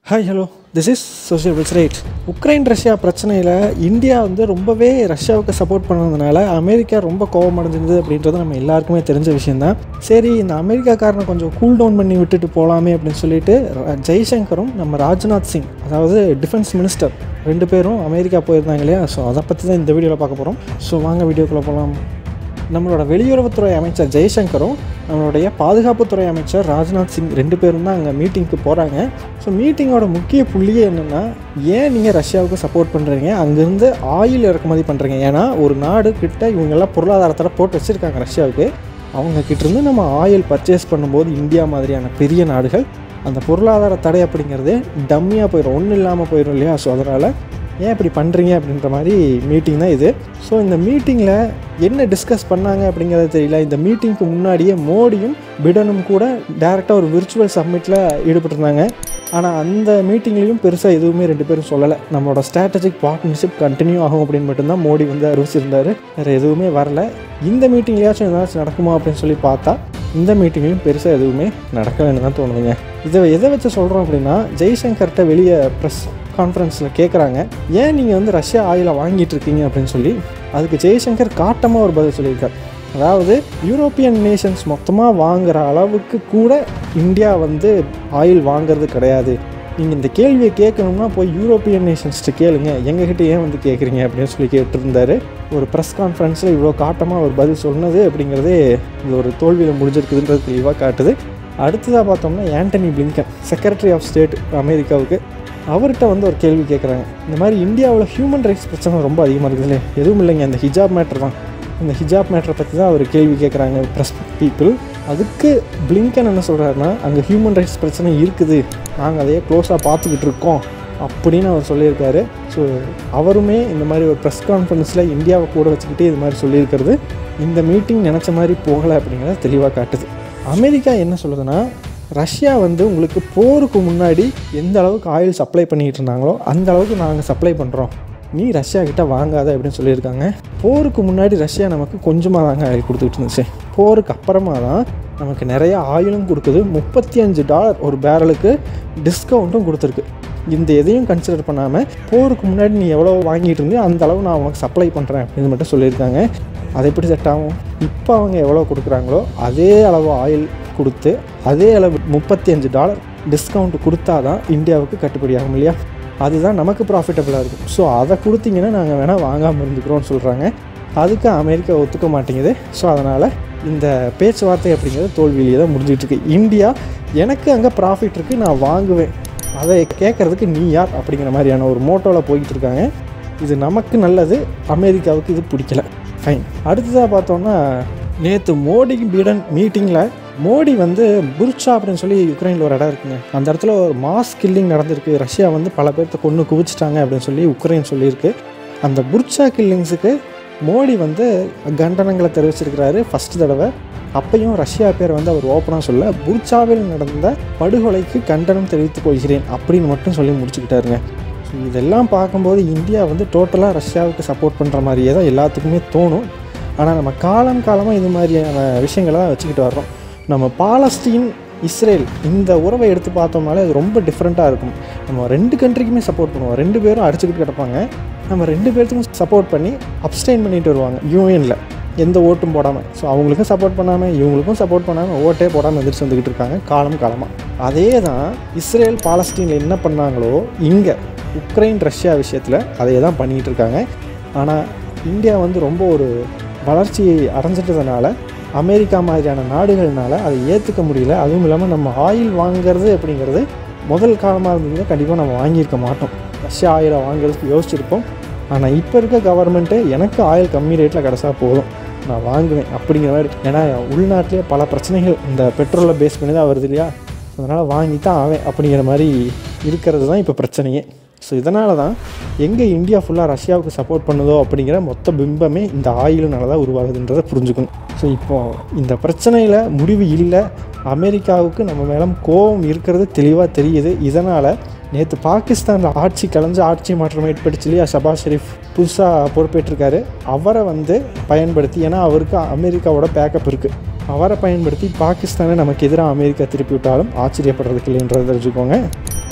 hi hello this is social which right Ukraine Russia பிரச்சனையில் India வந்து ரொம்பவே ரஷ்யாவுக்கு சப்போர்ட் பண்ணதுனால அமெரிக்கா ரொம்ப கோபம் அடைஞ்சிருந்தது அப்படின்றது நம்ம எல்லாருக்குமே தெரிஞ்ச விஷயந்தான் சரி இந்த அமெரிக்காக்காரனை கொஞ்சம் கூல் டவுன் பண்ணி விட்டுட்டு போகலாமே அப்படின்னு சொல்லிட்டு ர- ஜெய்சங்கரும் நம்ம ராஜ்நாத் சிங் அதாவது டிஃபென்ஸ் மினிஸ்டர் ரெண்டு பேரும் அமெரிக்கா போயிருந்தாங்க இல்லையா ஸோ அதை பற்றி தான் இந்த வீடியோவில் பார்க்க போகிறோம் ஸோ வாங்க வீடியோக்குள்ளே போகலாம் நம்மளோட வெளியுறவுத்துறை அமைச்சர் ஜெய்சங்கரும் நம்மளுடைய பாதுகாப்புத்துறை அமைச்சர் ராஜ்நாத் சிங் ரெண்டு பேரும் தான் அங்கே மீட்டிங்க்கு போகிறாங்க ஸோ மீட்டிங்கோட முக்கிய புள்ளியே என்னென்னா ஏன் நீங்கள் ரஷ்யாவுக்கு சப்போர்ட் பண்ணுறீங்க அங்கேருந்து ஆயில் இறக்குமதி பண்ணுறீங்க ஏன்னா ஒரு நாடு கிட்ட இவங்கெல்லாம் பொருளாதாரத்தில் போட்டு வச்சுருக்காங்க ரஷ்யாவுக்கு அவங்க கிட்டேருந்து நம்ம ஆயில் பர்ச்சேஸ் பண்ணும்போது இந்தியா மாதிரியான பெரிய நாடுகள் அந்த பொருளாதார தடை அப்படிங்கிறது டம்மியாக போயிடும் ஒன்றும் இல்லாமல் போயிடும் இல்லையா ஸோ அதனால் ஏன் இப்படி பண்ணுறீங்க அப்படின்ற மாதிரி மீட்டிங் தான் இது ஸோ இந்த மீட்டிங்கில் என்ன டிஸ்கஸ் பண்ணாங்க அப்படிங்கிறது தெரியல இந்த மீட்டிங்க்கு முன்னாடியே மோடியும் பிடனும் கூட டேரெக்டாக ஒரு விர்ச்சுவல் சப்மிட்டில் ஈடுபட்டிருந்தாங்க ஆனால் அந்த மீட்டிங்லேயும் பெருசாக எதுவுமே ரெண்டு பேரும் சொல்லலை நம்மளோட ஸ்ட்ராட்டஜிக் பார்ட்னர்ஷிப் கண்டினியூ ஆகும் அப்படின்னு மட்டும்தான் மோடி வந்து அறிவிச்சிருந்தாரு வேறு எதுவுமே வரல இந்த மீட்டிங்லேயாச்சும் ஏதாச்சும் நடக்குமா அப்படின்னு சொல்லி பார்த்தா இந்த மீட்டிங்லையும் பெருசாக எதுவுமே நடக்கலைன்னு தான் தோணுதுங்க இதை எதை வச்சு சொல்கிறோம் அப்படின்னா ஜெய்சங்கர்கிட்ட வெளியே ப்ரெஸ் கான்ஃபரன்ஸில் கேட்குறாங்க ஏன் நீங்கள் வந்து ரஷ்யா ஆயிலை வாங்கிட்டு இருக்கீங்க அப்படின்னு சொல்லி அதுக்கு ஜெய்சங்கர் காட்டமாக ஒரு பதில் சொல்லியிருக்கார் அதாவது யூரோப்பியன் நேஷன்ஸ் மொத்தமாக வாங்குற அளவுக்கு கூட இந்தியா வந்து ஆயில் வாங்குறது கிடையாது நீங்கள் இந்த கேள்வியை கேட்கணும்னா போய் யூரோப்பியன் நேஷன்ஸ்ட்டு கேளுங்க எங்ககிட்ட ஏன் வந்து கேட்குறீங்க அப்படின்னு சொல்லி கேட்டிருந்தாரு ஒரு ப்ரெஸ் கான்ஃபரன்ஸில் இவ்வளோ காட்டமாக ஒரு பதில் சொன்னது அப்படிங்கிறதே இது ஒரு தோல்வியில் முடிஞ்சிருக்குதுன்றது தெளிவாக காட்டுது அடுத்ததாக பார்த்தோம்னா Antony Blinken secretary of state அமெரிக்காவுக்கு அவர்கிட்ட வந்து ஒரு கேள்வி கேட்குறாங்க இந்த மாதிரி இந்தியாவில் ஹியூமன் ரைட்ஸ் பிரச்சனை ரொம்ப அதிகமாக இருக்குது இல்லையா எதுவும் இல்லைங்க அந்த ஹிஜாப் மேட்டர் தான் இந்த ஹிஜாப் மேட்டரை பற்றி தான் அவர் கேள்வி கேட்குறாங்க ப்ரெஸ் பீப்புள் அதுக்கு பிளிங்கன் என்ன சொல்கிறாருன்னா அங்கே ஹியூமன் ரைட்ஸ் பிரச்சனை இருக்குது நாங்கள் அதையே க்ளோஸாக பார்த்துக்கிட்டு இருக்கோம் அப்படின்னு அவர் சொல்லியிருக்காரு ஸோ அவருமே இந்த மாதிரி ஒரு ப்ரெஸ் கான்ஃபரன்ஸில் இந்தியாவை கூட வச்சுக்கிட்டே இது மாதிரி சொல்லியிருக்கிறது இந்த மீட்டிங் நினச்ச மாதிரி போகலை அப்படிங்கிறத தெளிவாக காட்டுது அமெரிக்கா என்ன சொல்லுதுன்னா ரஷ்யா வந்து உங்களுக்கு போருக்கு முன்னாடி எந்த அளவுக்கு ஆயில் சப்ளை பண்ணிகிட்டு இருந்தாங்களோ அந்த அளவுக்கு நாங்கள் சப்ளை பண்ணுறோம் நீ ரஷ்யா கிட்ட வாங்காத அப்படின்னு சொல்லியிருக்காங்க போருக்கு முன்னாடி ரஷ்யா நமக்கு கொஞ்சமாக தாங்க ஆயில் கொடுத்துக்கிட்டு இருந்துச்சு போருக்கு அப்புறமா தான் நமக்கு நிறைய ஆயிலும் கொடுக்குது முப்பத்தி அஞ்சு டாலர் ஒரு பேரலுக்கு டிஸ்கவுண்ட்டும் கொடுத்துருக்கு இந்த எதையும் கன்சிடர் பண்ணாமல் போருக்கு முன்னாடி நீ எவ்வளோ வாங்கிட்டு இருந்தியோ அந்த அளவு நான் உனக்கு சப்ளை பண்ணுறேன் அப்படின்னு மட்டும் சொல்லியிருக்காங்க அது எப்படி செட் ஆகும் இப்போ அவங்க எவ்வளோ கொடுக்குறாங்களோ அதே அளவு ஆயில் கொடுத்து அதே அளவு முப்பத்தி அஞ்சு டாலர் டிஸ்கவுண்ட் கொடுத்தா தான் இந்தியாவுக்கு கட்டுப்படி ஆகும் இல்லையா அதுதான் நமக்கு ப்ராஃபிட்டபுளாக இருக்கும் ஸோ அதை கொடுத்தீங்கன்னா நாங்கள் வேணால் வாங்காமல் இருந்துக்கிறோம்னு சொல்கிறாங்க அதுக்கு அமெரிக்கா ஒத்துக்க மாட்டேங்குது ஸோ அதனால் இந்த பேச்சுவார்த்தை அப்படிங்கிறது தோல்வியிலேயே தான் முடிஞ்சிட்டு இருக்கு இந்தியா எனக்கு அங்கே ப்ராஃபிட் இருக்குது நான் வாங்குவேன் அதை கேட்குறதுக்கு நீ யார் அப்படிங்கிற மாதிரியான ஒரு மோட்டோவில் போய்கிட்டு இருக்காங்க இது நமக்கு நல்லது அமெரிக்காவுக்கு இது பிடிக்கல ஃபைன் அடுத்ததாக பார்த்தோம்னா நேற்று மோடி பீடன் மீட்டிங்கில் மோடி வந்து புர்ச்சா அப்படின்னு சொல்லி யுக்ரைனில் ஒரு இடம் இருக்குங்க அந்த இடத்துல ஒரு மாஸ் கில்லிங் நடந்திருக்கு ரஷ்யா வந்து பல பேர்த்த கொண்டு குவிச்சிட்டாங்க அப்படின்னு சொல்லி உக்ரைன் சொல்லியிருக்கு அந்த புர்ச்சா கில்லிங்ஸுக்கு மோடி வந்து கண்டனங்களை தெரிவிச்சிருக்கிறாரு ஃபஸ்ட் தடவை அப்பையும் ரஷ்யா பேர் வந்து அவர் ஓப்பனாக சொல்ல புர்ச்சாவில் நடந்த படுகொலைக்கு கண்டனம் தெரிவித்துக் கொள்கிறேன் அப்படின்னு மட்டும் சொல்லி முடிச்சுக்கிட்டாருங்க ஸோ இதெல்லாம் பார்க்கும்போது இந்தியா வந்து டோட்டலாக ரஷ்யாவுக்கு சப்போர்ட் பண்ணுற மாதிரியே தான் எல்லாத்துக்குமே தோணும் ஆனால் நம்ம காலம் காலமாக இது மாதிரியான விஷயங்களை தான் வச்சுக்கிட்டு வர்றோம் நம்ம பாலஸ்தீன் இஸ்ரேல் இந்த உறவை எடுத்து பார்த்தோம்னாலே அது ரொம்ப டிஃப்ரெண்ட்டாக இருக்கும் நம்ம ரெண்டு கண்ட்ரிக்குமே சப்போர்ட் பண்ணுவோம் ரெண்டு பேரும் அடிச்சுக்கிட்டு கிடப்பாங்க நம்ம ரெண்டு பேர்த்துக்கும் சப்போர்ட் பண்ணி அப்ஸ்டைன் பண்ணிட்டு வருவாங்க யூஎனில் எந்த ஓட்டும் போடாமல் ஸோ அவங்களுக்கும் சப்போர்ட் பண்ணாமல் இவங்களுக்கும் சப்போர்ட் பண்ணாமல் ஓட்டே போடாமல் எதிர்த்து வந்துக்கிட்டு இருக்காங்க காலம் காலமாக அதே தான் இஸ்ரேல் பாலஸ்தீனில் என்ன பண்ணாங்களோ இங்கே உக்ரைன் ரஷ்யா விஷயத்தில் அதையே தான் பண்ணிகிட்டு இருக்காங்க ஆனால் இந்தியா வந்து ரொம்ப ஒரு வளர்ச்சியை அடைஞ்சிட்டதுனால அமெரிக்கா மாதிரியான நாடுகள்னால அதை ஏற்றுக்க முடியல அதுவும் இல்லாமல் நம்ம ஆயில் வாங்குறது அப்படிங்கிறது முதல் காலமாக இருந்ததுன்னா கண்டிப்பாக நம்ம வாங்கியிருக்க மாட்டோம் ரஷ்யா ஆயிலை வாங்குறதுக்கு யோசிச்சிருப்போம் ஆனால் இப்போ இருக்க கவர்மெண்ட்டு எனக்கு ஆயில் கம்மி ரேட்டில் கிடச்சா போதும் நான் வாங்குவேன் அப்படிங்கிற மாதிரி ஏன்னா உள்நாட்டிலே பல பிரச்சனைகள் இந்த பெட்ரோலை பேஸ் பண்ணி தான் வருது இல்லையா அதனால் வாங்கி தான் ஆவேன் அப்படிங்கிற மாதிரி இருக்கிறது தான் இப்போ பிரச்சனையே ஸோ இதனால தான் எங்கே இந்தியா ஃபுல்லாக ரஷ்யாவுக்கு சப்போர்ட் பண்ணுதோ அப்படிங்கிற மொத்த பிம்பமே இந்த ஆயிலுனால தான் உருவாகுதுன்றதை புரிஞ்சுக்கணும் ஸோ இப்போது இந்த பிரச்சனையில் முடிவு இல்லை அமெரிக்காவுக்கு நம்ம மேலே கோபம் இருக்கிறது தெளிவாக தெரியுது இதனால் நேற்று பாகிஸ்தானில் ஆட்சி கலைஞ்சு ஆட்சி மாற்றம் ஏற்பட்டுச்சு இல்லையா ஷபாஸ் ஷெரீஃப் புதுசாக பொறுப்பேற்றிருக்காரு அவரை வந்து பயன்படுத்தி ஏன்னா அவருக்கு அமெரிக்காவோட பேக்கப் இருக்குது அவரை பயன்படுத்தி பாகிஸ்தானை நமக்கு எதிராக அமெரிக்கா திருப்பி விட்டாலும் ஆச்சரியப்படுறதுக்கு இல்லைன்றதை தெரிஞ்சுக்கோங்க ஸோ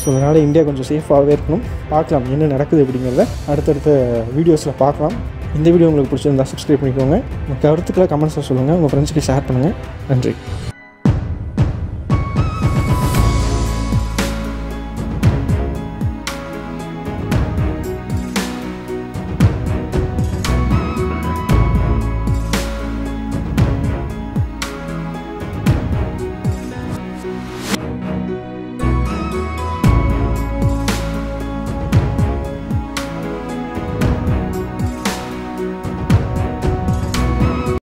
ஸோ அதனால் இந்தியா கொஞ்சம் சேஃபாகவே இருக்கணும் பார்க்கலாம் என்ன நடக்குது அப்படிங்கிறத அடுத்தடுத்த வீடியோஸில் பார்க்கலாம் இந்த வீடியோ உங்களுக்கு பிடிச்சிருந்தா சப்ஸ்கிரைப் பண்ணிக்கோங்க உங்கள் கருத்துக்களை கமெண்ட்ஸில் சொல்லுங்கள் உங்கள் ஃப்ரெண்ட்ஸுக்கு ஷேர் பண்ணுங்கள் நன்றி